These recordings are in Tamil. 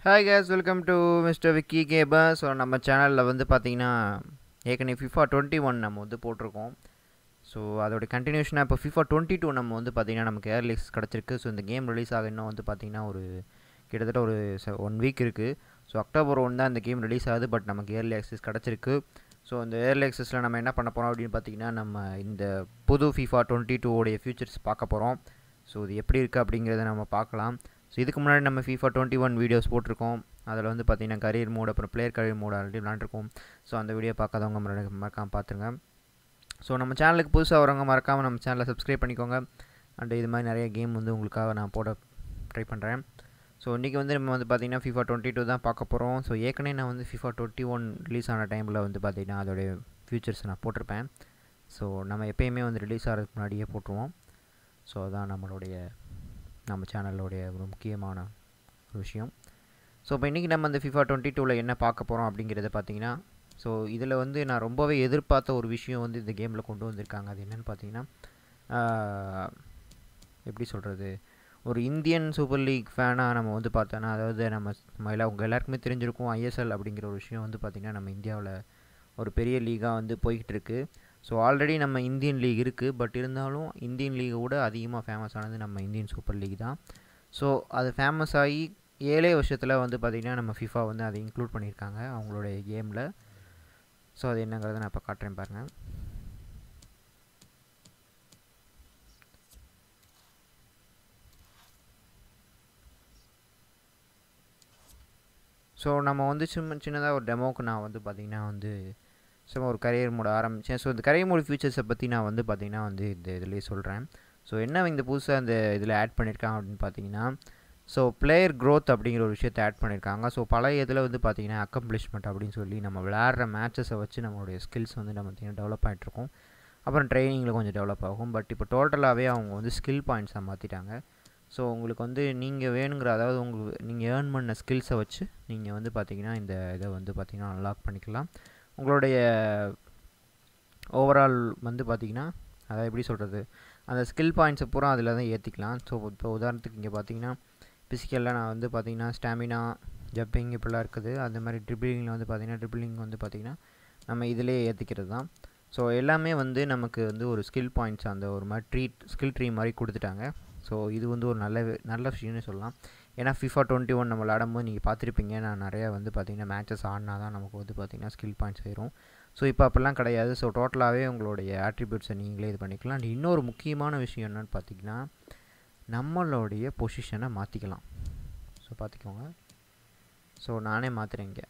Hi guys welcome to mister Vicky gamer so நம்ம சேனலில் வந்து பார்த்தீங்கன்னா ஏற்கனவே ஃபிஃபா டுவெண்ட்டி ஒன் நம்ம வந்து போட்டிருக்கோம் ஸோ அதோட கண்டினியூஷனாக இப்போ ஃபிஃபா டுவெண்ட்டி டூ நம்ம வந்து பார்த்தீங்கன்னா நமக்கு ஏர்லிக்ஸ் கிடச்சிருக்கு ஸோ இந்த கேம் ரிலீஸ் ஆக இன்னும் வந்து பார்த்தீங்கன்னா ஒரு கிட்டத்தட்ட ஒரு ஒன் வீக் இருக்குது ஸோ அக்டோபர் ஒன் தான் இந்த கேம் ரிலீஸ் ஆகுது பட் நமக்கு ஏர்லி ஆக்சஸ் கிடச்சிருக்கு ஸோ இந்த ஏர்லி ஆக்சஸில் நம்ம என்ன பண்ண போகிறோம் அப்படின்னு பார்த்தீங்கன்னா நம்ம இந்த புது ஃபிஃபா டுவெண்ட்டி டூவோடைய ஃபியூச்சர்ஸ் பார்க்க போகிறோம் ஸோ இது எப்படி இருக்குது அப்படிங்கிறத நம்ம பார்க்கலாம் ஸோ இதுக்கு முன்னாடி நம்ம ஃபீஃபா டுவெண்ட்டி ஒன் வீடியோஸ் போட்டிருக்கோம் அதில் வந்து பார்த்தீங்கன்னா கரியர் மோட் அப்புறம் பிளேயர் கரியர் மோட் ஆல்ரெடி விளாண்டுருக்கோம் ஸோ அந்த வீடியோ பார்க்காதவங்க மற- மறக்காம பார்த்துருங்க ஸோ நம்ம சேனலுக்கு புதுசாக வரவங்க மறக்காமல் நம்ம சேனலை சப்ஸ்கிரைப் பண்ணிக்கோங்க அண்ட் இது மாதிரி நிறைய கேம் வந்து உங்களுக்காக நான் போட ட்ரை பண்ணுறேன் ஸோ இன்றைக்கி வந்து நம்ம வந்து பார்த்தீங்கன்னா ஃபிஃபா டுவெண்ட்டி டூ தான் பார்க்க போகிறோம் ஸோ ஏற்கனவே நான் வந்து ஃபிஃபா டுவெண்ட்டி ஒன் ரிலீஸ் ஆன டைமில் வந்து பார்த்தீங்கன்னா அதோடைய ஃபியூச்சர்ஸ் நான் போட்டிருப்பேன் ஸோ நம்ம எப்பயுமே வந்து ரிலீஸ் ஆகிறதுக்கு முன்னாடியே போட்டுருவோம் ஸோ அதான் நம்மளுடைய நம்ம சேனலோடைய ஒரு முக்கியமான ஒரு விஷயம் ஸோ இப்போ இன்றைக்கி நம்ம அந்த ஃபிஃபா டுவெண்ட்டி டூவில் என்ன பார்க்க போகிறோம் அப்படிங்கிறத பார்த்தீங்கன்னா ஸோ இதில் வந்து நான் ரொம்பவே எதிர்பார்த்த ஒரு விஷயம் வந்து இந்த கேமில் கொண்டு வந்திருக்காங்க அது என்னென்னு பார்த்தீங்கன்னா ஆஹ், எப்படி சொல்கிறது ஒரு இந்தியன் சூப்பர் லீக் ஃபேனாக நம்ம வந்து பார்த்தோன்னா அதாவது நம்ம நம்ம எல்லா உங்கள் எல்லாருக்குமே தெரிஞ்சிருக்கும் ஐஎஸ்எல் அப்படிங்கிற ஒரு விஷயம் வந்து பார்த்திங்கன்னா நம்ம இந்தியாவில் ஒரு பெரிய லீகாக வந்து போய்கிட்டு இருக்கு ஸோ ஆல்ரெடி நம்ம இந்தியன் லீக் இருக்குது பட் இருந்தாலும் இந்தியன் லீகை விட அதிகமாக ஃபேமஸ் ஆனது நம்ம இந்தியன் சூப்பர் லீக் தான் ஸோ அது ஃபேமஸ் ஆகி ஏழே வருஷத்தில் வந்து பார்த்திங்கன்னா நம்ம ஃபிஃபா வந்து அதை இன்க்ளூட் பண்ணியிருக்காங்க அவங்களுடைய கேமில் ஸோ அது என்னங்கிறத நான் இப்போ காட்டுறேன் பாருங்கள் ஸோ நம்ம வந்து சும்மா சின்னதாக ஒரு டெமோக்கு நான் வந்து பார்த்திங்கன்னா வந்து சும்மா ஒரு கரியர் மோட ஆரம்பித்தேன் ஸோ இந்த கரியர் மோட் ஃபியூச்சர்ஸை பற்றி நான் வந்து பார்த்திங்கன்னா வந்து இந்த இதுலேயே சொல்கிறேன் ஸோ என்ன இந்த புதுசாக இந்த இதில் ஆட் பண்ணியிருக்காங்க அப்படின்னு பார்த்தீங்கன்னா ஸோ பிளேயர் growth அப்படிங்கிற ஒரு விஷயத்தை ஆட் பண்ணியிருக்காங்க ஸோ பழைய இதில் வந்து பார்த்தீங்கன்னா அக்கம்ப்ளிஷ்மெண்ட் அப்படின்னு சொல்லி நம்ம விளையாடுற மேட்சஸை வச்சு நம்மளுடைய ஸ்கில்ஸ் வந்து நம்ம பார்த்தீங்கன்னா டெவலப் ஆகிட்ருக்கோம் அப்புறம் ட்ரைனிங்கில் கொஞ்சம் டெவலப் ஆகும் பட் இப்போ டோட்டலாகவே அவங்க வந்து ஸ்கில் பாயிண்ட்ஸை மாற்றிட்டாங்க ஸோ உங்களுக்கு வந்து நீங்கள் வேணுங்கிற அதாவது உங்களுக்கு நீங்கள் ஏர்ன் பண்ண ஸ்கில்ஸை வச்சு நீங்கள் வந்து பார்த்தீங்கன்னா இந்த இதை வந்து பார்த்தீங்கன்னா அன்லாக் பண்ணிக்கலாம் உங்களுடைய ஓவரால் வந்து பார்த்தீங்கன்னா அதாவது எப்படி சொல்கிறது அந்த ஸ்கில் பாயிண்ட்ஸை பூரா அதில் தான் ஏற்றிக்கலாம் ஸோ இப்போ உதாரணத்துக்கு இங்கே பார்த்தீங்கன்னா ஃபிசிக்கலில் நான் வந்து பார்த்தீங்கன்னா ஸ்டாமினா ஜம்பிங் இப்படிலாம் இருக்குது அந்த மாதிரி ட்ரிபிளிங்கில் வந்து பார்த்தீங்கன்னா ட்ரிபிளிங் வந்து பார்த்தீங்கன்னா நம்ம இதிலே ஏற்றிக்கிறது தான் ஸோ எல்லாமே வந்து நமக்கு வந்து ஒரு ஸ்கில் பாயிண்ட்ஸ் அந்த ஒரு மாதிரி ட்ரீட் ஸ்கில் ட்ரீ மாதிரி கொடுத்துட்டாங்க ஸோ இது வந்து ஒரு நல்ல வே- நல்ல விஷயம்னு சொல்லலாம் ஏன்னா ஃபிஃபா டுவெண்ட்டி ஒன் நம்ம விளாடும்போது நீங்கள் பார்த்துருப்பீங்க நான் நிறையா வந்து பார்த்தீங்கன்னா மேட்சஸ் ஆடினா தான் நமக்கு வந்து பார்த்தீங்கன்னா ஸ்கில் பாயிண்ட்ஸ் ஏறும் ஸோ இப்போ அப்படிலாம் கிடையாது ஸோ டோட்டலாகவே உங்களுடைய ஆட்ரிபியூட்ஸை நீங்களே இது பண்ணிக்கலாம் அண்ட் இன்னொரு முக்கியமான விஷயம் என்னன்னு பார்த்தீங்கன்னா நம்மளுடைய பொசிஷனை மாற்றிக்கலாம் ஸோ பார்த்துக்கோங்க ஸோ நானே மாற்றுறேன் இங்கே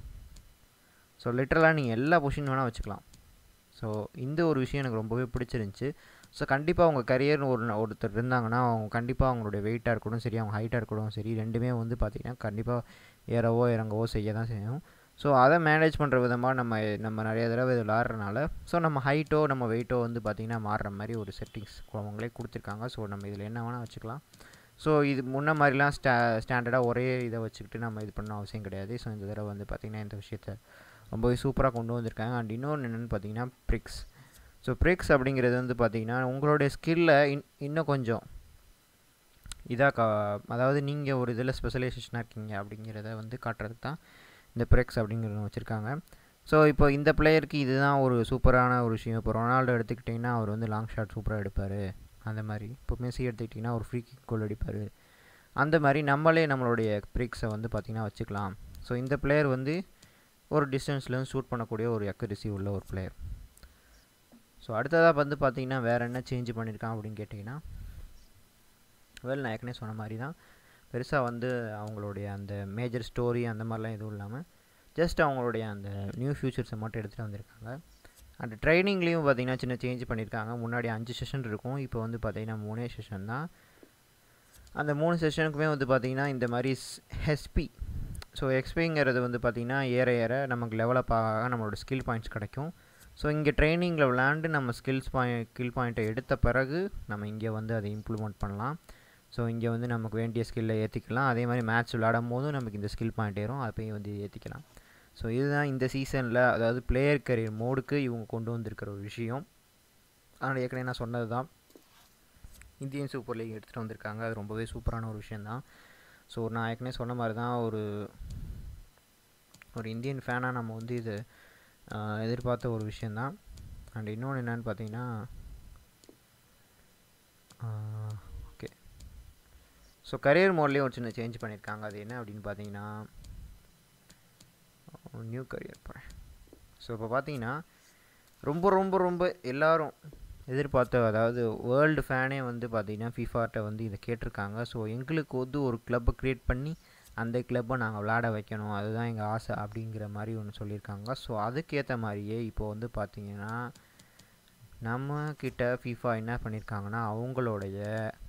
ஸோ லிட்டரலாக நீங்கள் எல்லா பொசிஷன் வேணால் வச்சுக்கலாம் ஸோ இந்த ஒரு விஷயம் எனக்கு ரொம்பவே பிடிச்சிருந்துச்சி ஸோ கண்டிப்பாக உங்கள் கரியர் ஒரு ந- ஒருத்தர் இருந்தாங்கன்னா அவங்க கண்டிப்பாக அவங்களுடைய வெயிட்டாக இருக்கட்டும் சரி அவங்க ஹைட்டாக இருக்கட்டும் சரி ரெண்டுமே வந்து பார்த்திங்கன்னா கண்டிப்பாக ஏறவோ இறங்கவோ செய்ய தான் செய்யும் ஸோ அதை மேனேஜ் பண்ணுற விதமாக நம்ம நம்ம நிறைய தடவை இது விளாட்றனால ஸோ நம்ம ஹைட்டோ நம்ம வெயிட்டோ வந்து பார்த்திங்கன்னா மாறுற மாதிரி ஒரு செட்டிங்ஸ் அவங்களே கொடுத்துருக்காங்க ஸோ நம்ம இதில் என்ன வேணால் வச்சுக்கலாம் ஸோ இது முன்ன மாதிரிலாம் ஸ்டா ஸ்டாண்டர்டாக ஒரே இதை வச்சுக்கிட்டு நம்ம இது பண்ண அவசியம் கிடையாது ஸோ இந்த தடவை வந்து பார்த்திங்கன்னா இந்த விஷயத்த ரொம்பவே சூப்பராக கொண்டு வந்திருக்காங்க அண்ட் இன்னொன்று என்னென்னு பார்த்தீங்கன்னா ப்ரிக்ஸ் ஸோ ப்ரிக்ஸ் அப்படிங்கிறது வந்து பார்த்தீங்கன்னா உங்களுடைய ஸ்கில்லை இன் இன்னும் கொஞ்சம் இதாக கா அதாவது நீங்கள் ஒரு இதில் ஸ்பெஷலைசேஷனாக இருக்கீங்க அப்படிங்கிறத வந்து காட்டுறதுக்கு தான் இந்த ப்ரெக்ஸ் அப்படிங்கிறது வச்சுருக்காங்க ஸோ இப்போ இந்த பிளேயருக்கு இதுதான் ஒரு சூப்பரான ஒரு விஷயம் இப்போ ரொனால்டோ எடுத்துக்கிட்டிங்கன்னா அவர் வந்து லாங் ஷாட் சூப்பராக எடுப்பார் அந்த மாதிரி இப்போ மெஸ்ஸி எடுத்துக்கிட்டிங்கன்னா ஒரு ஃப்ரீ கிக் கோல் அடிப்பார் அந்த மாதிரி நம்மளே நம்மளுடைய ப்ரிக்ஸை வந்து பார்த்திங்கன்னா வச்சுக்கலாம் ஸோ இந்த பிளேயர் வந்து ஒரு டிஸ்டன்ஸ்லேருந்து ஷூட் பண்ணக்கூடிய ஒரு அக்யூரசி உள்ள ஒரு பிளேயர் ஸோ அடுத்ததாக வந்து பார்த்தீங்கன்னா வேறு என்ன சேஞ்ச் பண்ணியிருக்கான் அப்படின்னு கேட்டிங்கன்னா வெல் நான் ஏற்கனவே சொன்ன மாதிரி தான் பெருசாக வந்து அவங்களுடைய அந்த மேஜர் ஸ்டோரி அந்த மாதிரிலாம் எதுவும் இல்லாமல் ஜஸ்ட் அவங்களுடைய அந்த நியூ ஃபியூச்சர்ஸை மட்டும் எடுத்துகிட்டு வந்திருக்காங்க அந்த ட்ரைனிங்லேயும் பார்த்தீங்கன்னா சின்ன சேஞ்ச் பண்ணியிருக்காங்க முன்னாடி அஞ்சு செஷன் இருக்கும் இப்போ வந்து பார்த்தீங்கன்னா மூணே செஷன் தான் அந்த மூணு செஷனுக்குமே வந்து பார்த்தீங்கன்னா இந்த மாதிரி ஹெச்பி ஸோ எக்ஸ்பிங்கிறது வந்து பார்த்திங்கன்னா ஏற ஏற நமக்கு லெவலப் ஆக நம்மளோட ஸ்கில் பாயிண்ட்ஸ் கிடைக்கும் ஸோ இங்கே ட்ரைனிங்கில் விளாண்டு நம்ம ஸ்கில்ஸ் பாயிண்ட் ஸ்கில் பாயிண்ட்டை எடுத்த பிறகு நம்ம இங்கே வந்து அதை இம்ப்ளிமெண்ட் பண்ணலாம் ஸோ இங்கே வந்து நமக்கு வேண்டிய ஸ்கில்லை ஏற்றிக்கலாம் அதே மாதிரி மேட்ச் விளையாடும் போதும் நமக்கு இந்த ஸ்கில் பாயிண்ட் ஏறும் அப்பயும் வந்து ஏற்றிக்கலாம் ஸோ இதுதான் இந்த சீசனில் அதாவது பிளேயர் கரியர் மோடுக்கு இவங்க கொண்டு வந்திருக்கிற ஒரு விஷயம் ஆனால் ஏற்கனவே நான் சொன்னது தான் இந்தியன் சூப்பர் லீக் எடுத்துகிட்டு வந்திருக்காங்க அது ரொம்பவே சூப்பரான ஒரு விஷயந்தான் ஸோ நான் ஏற்கனவே சொன்ன மாதிரி தான் ஒரு ஒரு இந்தியன் ஃபேனாக நம்ம வந்து இது ஆஹ், எதிர்பார்த்த ஒரு விஷயந்தான் அண்ட் இன்னொன்று என்னன்னு பார்த்தீங்கன்னா ஓகே ஸோ கரியர் மோட்லேயும் ஒரு சின்ன சேஞ்ச் பண்ணியிருக்காங்க அது என்ன அப்படின்னு பார்த்தீங்கன்னா நியூ கரியர் போகிறேன் ஸோ இப்போ பார்த்தீங்கன்னா ரொம்ப ரொம்ப ரொம்ப எல்லாரும் எதிர்பார்த்த அதாவது வேர்ல்டு ஃபேனே வந்து பார்த்தீங்கன்னா ஃபிஃபாட்ட வந்து இதை கேட்டிருக்காங்க ஸோ எங்களுக்கு வந்து ஒரு கிளப்பை க்ரியேட் பண்ணி அந்த கிளப்பை நாங்கள் விளையாட வைக்கணும் அதுதான் எங்கள் ஆசை அப்படிங்கிற மாதிரி ஒன்று சொல்லியிருக்காங்க ஸோ அதுக்கேற்ற மாதிரியே இப்போ வந்து பார்த்தீங்கன்னா நம்ம கிட்ட ஃபிஃபா என்ன பண்ணியிருக்காங்கன்னா அவங்களுடைய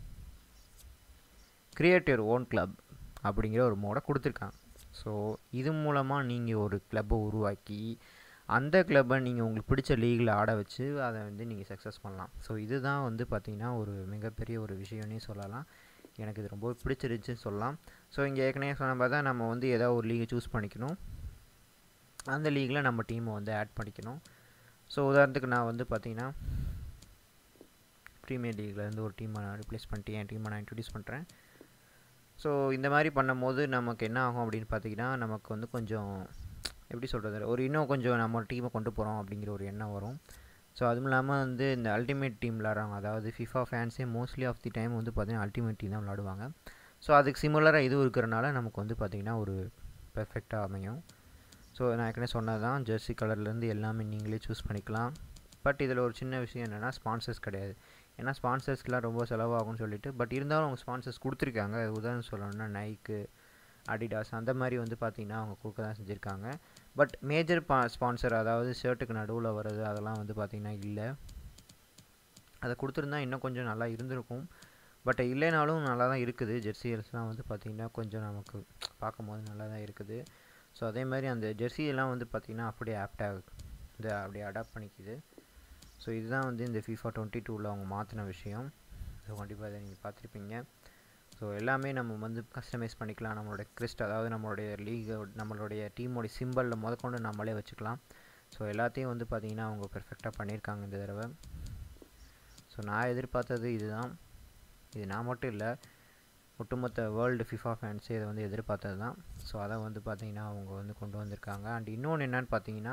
கிரியேட்டிவ் ஓன் கிளப் அப்படிங்கிற ஒரு மோடை கொடுத்துருக்காங்க ஸோ இது மூலமாக நீங்கள் ஒரு கிளப்பை உருவாக்கி அந்த கிளப்பை நீங்கள் உங்களுக்கு பிடிச்ச லீகில் ஆட வச்சு அதை வந்து நீங்கள் சக்ஸஸ் பண்ணலாம் ஸோ இதுதான் வந்து பார்த்திங்கன்னா ஒரு மிகப்பெரிய ஒரு விஷயம்னே சொல்லலாம் எனக்கு இது ரொம்ப பிடிச்சிருந்துச்சுன்னு சொல்லலாம் ஸோ இங்கே ஏற்கனவே சொன்ன மாதிரி தான் நம்ம வந்து ஏதாவது ஒரு லீகை சூஸ் பண்ணிக்கணும் அந்த லீகில் நம்ம டீமை வந்து ஆட் பண்ணிக்கணும் ஸோ உதாரணத்துக்கு நான் வந்து பார்த்தீங்கன்னா ப்ரீமியர் லீக்லேருந்து ஒரு டீமை நான் ரிப்ளேஸ் பண்ணிட்டு என் டீமை நான் இன்ட்ரடியூஸ் பண்ணுறேன் ஸோ இந்த மாதிரி பண்ணும்போது நமக்கு என்ன ஆகும் அப்படின்னு பார்த்தீங்கன்னா நமக்கு வந்து கொஞ்சம் எப்படி சொல்கிறது ஒரு இன்னும் கொஞ்சம் நம்ம டீமை கொண்டு போகிறோம் அப்படிங்கிற ஒரு எண்ணம் வரும் ஸோ அதுவும் இல்லாமல் வந்து இந்த அல்டிமேட் டீம் விளாட்றாங்க அதாவது ஃபிஃபா ஃபேன்ஸே மோஸ்ட்லி ஆஃப் தி டைம் வந்து பார்த்திங்கன்னா அல்டிமேட் டீம் தான் விளாடுவாங்க ஸோ அதுக்கு சிமிலராக இது இருக்கிறனால நமக்கு வந்து பார்த்திங்கன்னா ஒரு பெர்ஃபெக்டாக அமையும் ஸோ நான் ஏற்கனவே சொன்னது தான் ஜெர்சி கலர்லேருந்து எல்லாமே நீங்களே சூஸ் பண்ணிக்கலாம் பட் இதில் ஒரு சின்ன விஷயம் என்னென்னா ஸ்பான்சர்ஸ் கிடையாது ஏன்னா ஸ்பான்சர்ஸ்க்கெலாம் ரொம்ப செலவாகும்னு சொல்லிட்டு பட் இருந்தாலும் அவங்க ஸ்பான்சர்ஸ் கொடுத்துருக்காங்க உதாரணம் சொல்லணும்னா நைக்கு அடிடாஸ் அந்த மாதிரி வந்து பார்த்திங்கன்னா அவங்க கொடுக்க தான் செஞ்சுருக்காங்க பட் மேஜர் பா ஸ்பான்சர் அதாவது ஷர்ட்டுக்கு நடுவில் வர்றது அதெல்லாம் வந்து பார்த்திங்கன்னா இல்லை அதை கொடுத்துருந்தா இன்னும் கொஞ்சம் நல்லா இருந்திருக்கும் பட் இல்லைனாலும் நல்லா தான் இருக்குது ஜெர்சியல்ஸ்லாம் வந்து பார்த்திங்கன்னா கொஞ்சம் நமக்கு பார்க்கும்போது நல்லா தான் இருக்குது ஸோ அதே மாதிரி அந்த ஜெர்சியெல்லாம் வந்து பார்த்திங்கன்னா அப்படியே ஆப்டாக இந்த அப்படியே அடாப்ட் பண்ணிக்குது ஸோ இதுதான் வந்து இந்த FIFA டுவெண்ட்டி டூவில் அவங்க மாற்றின விஷயம் ஸோ கண்டிப்பாக இதை நீங்கள் பார்த்துருப்பீங்க ஸோ எல்லாமே நம்ம வந்து கஸ்டமைஸ் பண்ணிக்கலாம் நம்மளோட கிறிஸ்ட் அதாவது நம்மளுடைய லீக் நம்மளுடைய டீமோடைய சிம்பிளில் முதற்கொண்டு நம்மளே வச்சுக்கலாம் ஸோ எல்லாத்தையும் வந்து பார்த்திங்கன்னா அவங்க பெர்ஃபெக்டாக பண்ணியிருக்காங்க இந்த தடவை ஸோ நான் எதிர்பார்த்தது இதுதான் இது நான் மட்டும் இல்லை ஒட்டுமொத்த வேர்ல்டு ஃபிஃபா ஃபேன்ஸே இதை வந்து எதிர்பார்த்தது தான் ஸோ அதை வந்து பார்த்திங்கன்னா அவங்க வந்து கொண்டு வந்திருக்காங்க அண்ட் இன்னொன்று என்னன்னு பார்த்தீங்கன்னா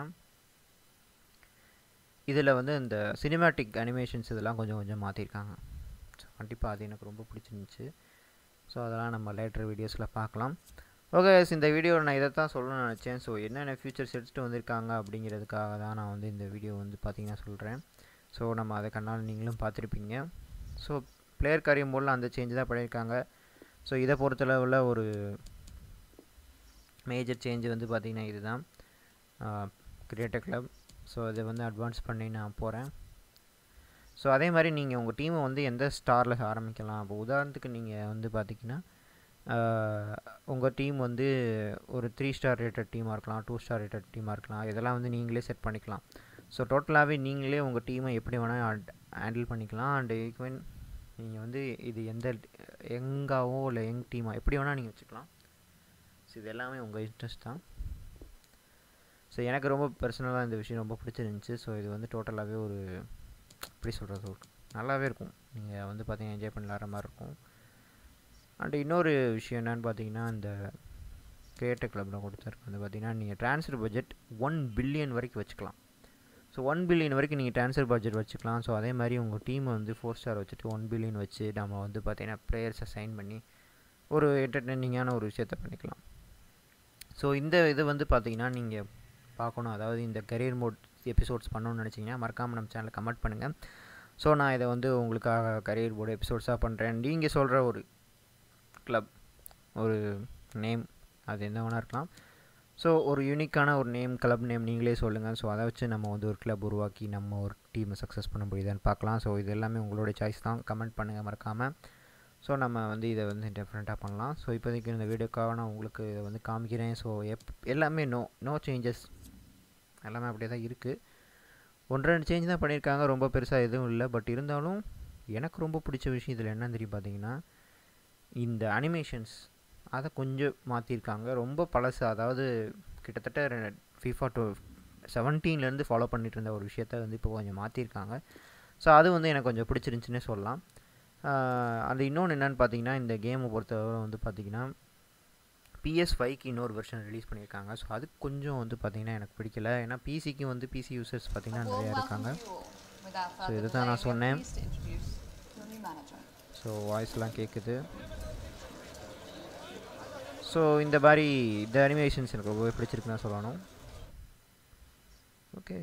இதில் வந்து இந்த சினிமேட்டிக் அனிமேஷன்ஸ் இதெல்லாம் கொஞ்சம் கொஞ்சம் மாற்றிருக்காங்க ஸோ கண்டிப்பாக அது எனக்கு ரொம்ப பிடிச்சிருந்துச்சு ஸோ அதெல்லாம் நம்ம லேட்டர் வீடியோஸில் பார்க்கலாம் ஓகே இந்த வீடியோவில் நான் இதை தான் சொல்லணும்னு நினச்சேன் ஸோ என்னென்ன ஃபியூச்சர்ஸ் எடுத்துகிட்டு வந்திருக்காங்க அப்படிங்கிறதுக்காக தான் நான் வந்து இந்த வீடியோ வந்து பார்த்திங்கன்னா சொல்கிறேன் ஸோ நம்ம அதை கண்ணால் நீங்களும் பார்த்துருப்பீங்க ஸோ பிளேயர் காரியம் போல் அந்த சேஞ்ச் தான் பண்ணியிருக்காங்க ஸோ இதை பொறுத்தளவில் ஒரு மேஜர் சேஞ்ச் வந்து பார்த்திங்கன்னா இதுதான் கிரியேட்டர் கிளப் ஸோ அதை வந்து அட்வான்ஸ் பண்ணி நான் போகிறேன் ஸோ அதே மாதிரி நீங்கள் உங்கள் டீமை வந்து எந்த ஸ்டாரில் ஆரம்பிக்கலாம் இப்போ உதாரணத்துக்கு நீங்கள் வந்து பார்த்தீங்கன்னா உங்கள் டீம் வந்து ஒரு த்ரீ ஸ்டார் ரேட்டட் டீமாக இருக்கலாம் டூ ஸ்டார் ரேட்டட் டீமாக இருக்கலாம் இதெல்லாம் வந்து நீங்களே செட் பண்ணிக்கலாம் ஸோ டோட்டலாகவே நீங்களே உங்கள் டீமை எப்படி வேணால் ஹேண்டில் பண்ணிக்கலாம் அண்ட் ஈவன் நீங்கள் வந்து இது எந்த எங்காவோ இல்லை எங் டீமாக எப்படி வேணால் நீங்கள் வச்சுக்கலாம் ஸோ இது எல்லாமே உங்கள் இன்ட்ரெஸ்ட் தான் ஸோ எனக்கு ரொம்ப பர்சனலாக இந்த விஷயம் ரொம்ப பிடிச்சிருந்துச்சி ஸோ இது வந்து டோட்டலாகவே ஒரு எப்படி சொல்கிறது ஒரு நல்லாவே இருக்கும் நீங்கள் வந்து பார்த்தீங்கன்னா என்ஜாய் பண்ணி விளாட்ற மாதிரி இருக்கும் அண்ட் இன்னொரு விஷயம் என்னென்னு பார்த்தீங்கன்னா இந்த கிரியேட்டர் கிளப்பில் கொடுத்துருக்கு வந்து பார்த்தீங்கன்னா நீங்கள் ட்ரான்ஸ்ஃபர் பட்ஜெட் ஒன் பில்லியன் வரைக்கும் வச்சுக்கலாம் ஸோ ஒன் பில்லியன் வரைக்கும் நீங்கள் ட்ரான்ஸ்ஃபர் பட்ஜெட் வச்சுக்கலாம் ஸோ அதே மாதிரி உங்கள் டீமை வந்து ஃபோர் ஸ்டார் வச்சுட்டு ஒன் பில்லியன் வச்சு நம்ம வந்து பார்த்தீங்கன்னா ப்ளேயர்ஸை சைன் பண்ணி ஒரு என்டர்டெய்னிங்கான ஒரு விஷயத்த பண்ணிக்கலாம் ஸோ இந்த இது வந்து பார்த்தீங்கன்னா நீங்கள் பார்க்கணும் அதாவது இந்த கரியர் மோட் எபிசோட்ஸ் பண்ணணும்னு நினச்சிங்கன்னா மறக்காமல் நம்ம சேனலில் கமெண்ட் பண்ணுங்கள் ஸோ நான் இதை வந்து உங்களுக்காக கரியர் போர்டு எபிசோட்ஸாக பண்ணுறேன் நீங்கள் சொல்கிற ஒரு கிளப் ஒரு நேம் அது என்ன வேணா இருக்கலாம் ஸோ ஒரு யூனிக்கான ஒரு நேம் கிளப் நேம் நீங்களே சொல்லுங்கள் ஸோ அதை வச்சு நம்ம வந்து ஒரு கிளப் உருவாக்கி நம்ம ஒரு டீமை சக்ஸஸ் பண்ண முடியுதான்னு பார்க்கலாம் ஸோ இது எல்லாமே உங்களோட சாய்ஸ் தான் கமெண்ட் பண்ணுங்கள் மறக்காமல் ஸோ நம்ம வந்து இதை வந்து டிஃப்ரெண்ட்டாக பண்ணலாம் ஸோ இப்போதைக்கு இந்த வீடியோக்காக நான் உங்களுக்கு இதை வந்து காமிக்கிறேன் ஸோ எப் எல்லாமே நோ நோ சேஞ்சஸ் எல்லாமே அப்படியே தான் இருக்குது ஒன்று ரெண்டு சேஞ்ச் தான் பண்ணியிருக்காங்க ரொம்ப பெருசாக எதுவும் இல்லை பட் இருந்தாலும் எனக்கு ரொம்ப பிடிச்ச விஷயம் இதில் என்ன தெரியும் பார்த்தீங்கன்னா இந்த அனிமேஷன்ஸ் அதை கொஞ்சம் மாற்றிருக்காங்க ரொம்ப பழசு அதாவது கிட்டத்தட்ட ஃபிஃபா டூ செவன்டீன்லேருந்து ஃபாலோ பண்ணிட்டு இருந்த ஒரு விஷயத்த வந்து இப்போ கொஞ்சம் மாற்றிருக்காங்க ஸோ அது வந்து எனக்கு கொஞ்சம் பிடிச்சிருந்துச்சின்னே சொல்லலாம் அது இன்னொன்று என்னென்னு பார்த்தீங்கன்னா இந்த கேமை பொறுத்தவரை வந்து பார்த்திங்கன்னா பிஎஸ் ஃபைவ்க்கு இன்னொரு வெர்ஷன் ரிலீஸ் பண்ணியிருக்காங்க ஸோ அது கொஞ்சம் வந்து பார்த்திங்கன்னா எனக்கு பிடிக்கல ஏன்னா பிசிக்கு வந்து பிசி யூசர்ஸ் பார்த்திங்கன்னா நிறையா இருக்காங்க ஸோ இதுதான் நான் சொன்னேன். சொன்னேன் ஸோ வாய்ஸ்லாம் கேட்குது ஸோ இந்த மாதிரி இந்த அனிமேஷன்ஸ் எனக்கு ரொம்பவே பிடிச்சிருக்குன்னு தான் சொல்லணும் ஓகே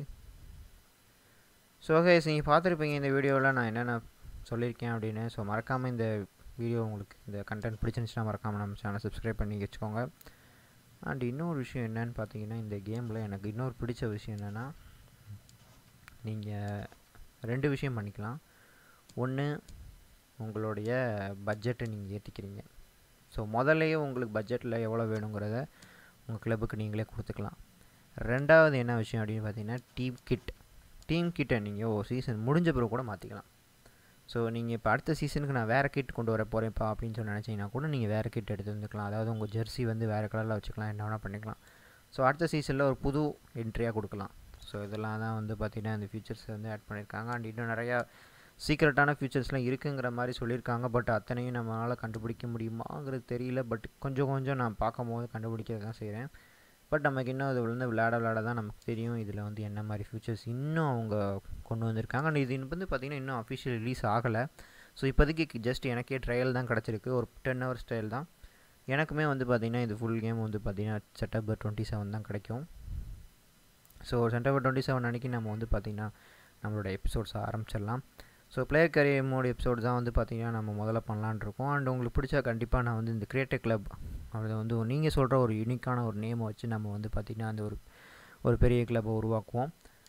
ஸோ கைஸ் நீங்கள் பார்த்துருப்பீங்க இந்த வீடியோவில் நான் என்னென்ன சொல்லியிருக்கேன் அப்படின்னு ஸோ மறக்காமல் இந்த வீடியோ உங்களுக்கு இந்த கண்டென்ட் பிடிச்சிருந்துச்சுன்னா மறக்காமல் நம்ம சேனலை சப்ஸ்கிரைப் பண்ணி வச்சுக்கோங்க அண்ட் இன்னொரு விஷயம் என்னன்னு பார்த்தீங்கன்னா இந்த கேமில் எனக்கு இன்னொரு பிடிச்ச விஷயம் என்னென்னா நீங்கள் ரெண்டு விஷயம் பண்ணிக்கலாம் ஒன்று உங்களுடைய பட்ஜெட்டை நீங்கள் ஏற்றிக்கிறீங்க ஸோ முதல்லையே உங்களுக்கு பட்ஜெட்டில் எவ்வளோ வேணுங்கிறத உங்கள் கிளப்புக்கு நீங்களே கொடுத்துக்கலாம் ரெண்டாவது என்ன விஷயம் அப்படின்னு பார்த்தீங்கன்னா டீம் கிட் டீம் கிட்டை நீங்கள் ஓ சீசன் முடிஞ்ச பிறகு கூட மாற்றிக்கலாம் ஸோ நீங்கள் இப்போ அடுத்த சீசனுக்கு நான் வேறு கிட் கொண்டு வர போகிறேன்ப்பா அப்படின்னு சொல்லி நினச்சிங்கன்னா கூட நீங்கள் வேறு கிட் எடுத்து வந்துக்கலாம் அதாவது உங்கள் ஜெர்சி வந்து வேறு கலரில் வச்சுக்கலாம் என்ன வேணால் பண்ணிக்கலாம் ஸோ அடுத்த சீசனில் ஒரு புது என்ட்ரியாக கொடுக்கலாம் ஸோ இதெல்லாம் தான் வந்து பார்த்திங்கன்னா இந்த ஃபீச்சர்ஸ் வந்து ஆட் பண்ணியிருக்காங்க அண்ட் இன்னும் நிறையா சீக்ரெட்டான ஃபியூச்சர்ஸ்லாம் இருக்குங்கிற மாதிரி சொல்லியிருக்காங்க பட் அத்தனையும் நம்மளால் கண்டுபிடிக்க முடியுமாங்கிறது தெரியல பட் கொஞ்சம் கொஞ்சம் நான் பார்க்கும் போது கண்டுபிடிக்க தான் செய்கிறேன் பட் நமக்கு இன்னும் அது வந்து விளையாட விளையாட தான் நமக்கு தெரியும் இதில் வந்து என்ன மாதிரி ஃபியூச்சர்ஸ் இன்னும் அவங்க கொண்டு வந்திருக்காங்க அண்ட் இது வந்து பார்த்திங்கன்னா இன்னும் அஃபிஷியல் ரிலீஸ் ஆகலை ஸோ இப்போதைக்கு ஜஸ்ட் எனக்கே ட்ரையல் தான் கிடச்சிருக்கு ஒரு டென் ஹவர்ஸ் ட்ரையல் தான் எனக்குமே வந்து பார்த்திங்கன்னா இது ஃபுல் கேம் வந்து பார்த்திங்கன்னா செப்டம்பர் டுவெண்ட்டி செவன் தான் கிடைக்கும் ஸோ செப்டம்பர் டுவெண்ட்டி செவன் அன்றைக்கி நம்ம வந்து பார்த்திங்கன்னா நம்மளோட எபிசோட்ஸ் ஆரம்பிச்சிடலாம் so player career mode episode தான் வந்து பார்த்திங்கன்னா நம்ம முதல்ல பண்ணலான் இருக்கோம் அண்ட் உங்களுக்கு பிடிச்சா கண்டிப்பாக நான் வந்து இந்த கிரியேட்டிவ் கிளப் அதை வந்து நீங்கள் சொல்கிற ஒரு யூனிக்கான ஒரு நேமை வச்சு நம்ம வந்து பார்த்திங்கன்னா அந்த ஒரு ஒரு பெரிய கிளப்பை உருவாக்குவோம்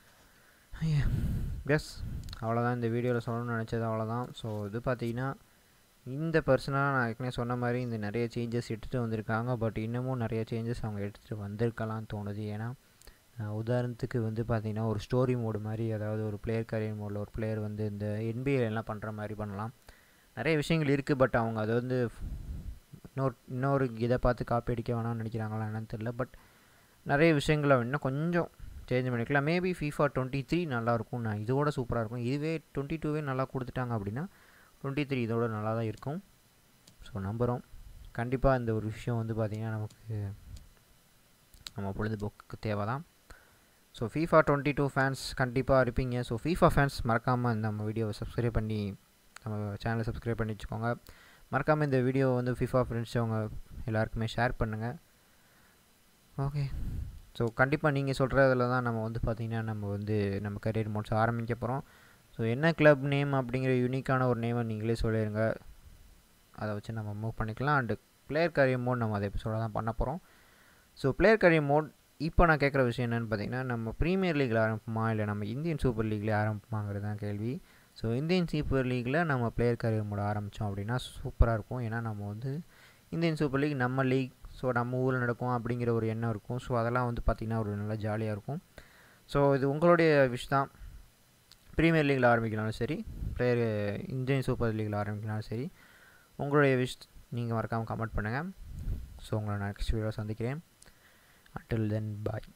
எஸ் அவ்வளோதான் இந்த வீடியோவில் சொல்லணும்னு நினச்சது அவ்வளோதான் ஸோ இது பார்த்திங்கன்னா இந்த பர்சனாக நான் ஏற்கனவே சொன்ன மாதிரி இந்த நிறைய சேஞ்சஸ் எடுத்துகிட்டு வந்திருக்காங்க பட் இன்னமும் நிறைய சேஞ்சஸ் அவங்க எடுத்துகிட்டு வந்திருக்கலாம்னு தோணுது ஏன்னா உதாரணத்துக்கு வந்து பார்த்திங்கன்னா ஒரு ஸ்டோரி மோடு மாதிரி அதாவது ஒரு பிளேயர் கரியர் மோடில் ஒரு பிளேயர் வந்து இந்த NBA எல்லாம் பண்ணுற மாதிரி பண்ணலாம் நிறைய விஷயங்கள் இருக்குது பட் அவங்க அதை வந்து இன்னொரு இன்னொரு இதை பார்த்து காப்பி அடிக்க வேணாம்னு நினைக்கிறாங்களா என்னன்னு தெரியல பட் நிறைய விஷயங்களை இன்னும் கொஞ்சம் சேஞ்ச் பண்ணிக்கலாம் மேபி ஃபீஃபா டுவெண்ட்டி த்ரீ நல்லாயிருக்கும் நான் இதோட சூப்பராக இருக்கும் இதுவே டுவெண்ட்டி டூவே நல்லா கொடுத்துட்டாங்க அப்படின்னா டுவெண்ட்டி த்ரீ இதோட நல்லா தான் இருக்கும் ஸோ நம்புகிறோம் கண்டிப்பாக இந்த ஒரு விஷயம் வந்து பார்த்திங்கன்னா நமக்கு நம்ம பொழுதுபோக்குக்கு தேவை தான் so FIFA twenty two fans கண்டிப்பாக இருப்பீங்க ஸோ ஃபீஃபா ஃபேன்ஸ் மறக்காமல் நம்ம வீடியோவை சப்ஸ்கிரைப் பண்ணி நம்ம சேனலை சப்ஸ்கிரைப் பண்ணி வச்சுக்கோங்க மறக்காமல் இந்த வீடியோ வந்து ஃபீஃபா ஃப்ரெண்ட்ஸ் அவங்க எல்லாருக்குமே ஷேர் பண்ணுங்கள் ஓகே ஸோ கண்டிப்பாக நீங்கள் சொல்கிறதுல தான் நம்ம வந்து பார்த்திங்கன்னா நம்ம வந்து நம்ம கரியர் மோட்ஸ் ஆரம்பிக்க போகிறோம் ஸோ என்ன கிளப் நேம் அப்படிங்கிற யூனிக்கான ஒரு நேமை நீங்களே சொல்லிடுங்க அதை வச்சு நம்ம மூவ் பண்ணிக்கலாம் அண்டு பிளேயர் கரியர் மோட் நம்ம அதை எபிசோட தான் பண்ண போகிறோம் ஸோ பிளேயர் கரியர் மோட் இப்போ நான் கேட்குற விஷயம் என்னென்னு பார்த்தீங்கன்னா நம்ம ப்ரீமியர் லீக்கில் ஆரம்பிப்போமா இல்லை நம்ம இந்தியன் சூப்பர் லீக்லேயே ஆரம்பிப்போமாங்கிறது தான் கேள்வி ஸோ இந்தியன் சூப்பர் லீக்கில் நம்ம பிளேயர் கரியர் மோட ஆரம்பித்தோம் அப்படின்னா சூப்பராக இருக்கும் ஏன்னா நம்ம வந்து இந்தியன் சூப்பர் லீக் நம்ம லீக் ஸோ நம்ம ஊரில் நடக்கும் அப்படிங்கிற ஒரு எண்ணம் இருக்கும் ஸோ அதெல்லாம் வந்து பார்த்திங்கன்னா ஒரு நல்லா ஜாலியாக இருக்கும் ஸோ இது உங்களுடைய விஷ் தான் ப்ரீமியர் லீக்கில் ஆரம்பிக்கலாலும் சரி பிளேயர் இந்தியன் சூப்பர் லீக்கில் ஆரம்பிக்கலாலும் சரி உங்களுடைய விஷ் நீங்கள் மறக்காமல் கமெண்ட் பண்ணுங்கள் ஸோ உங்களை நான் நெக்ஸ்ட் வீடியோ சந்திக்கிறேன் until then bye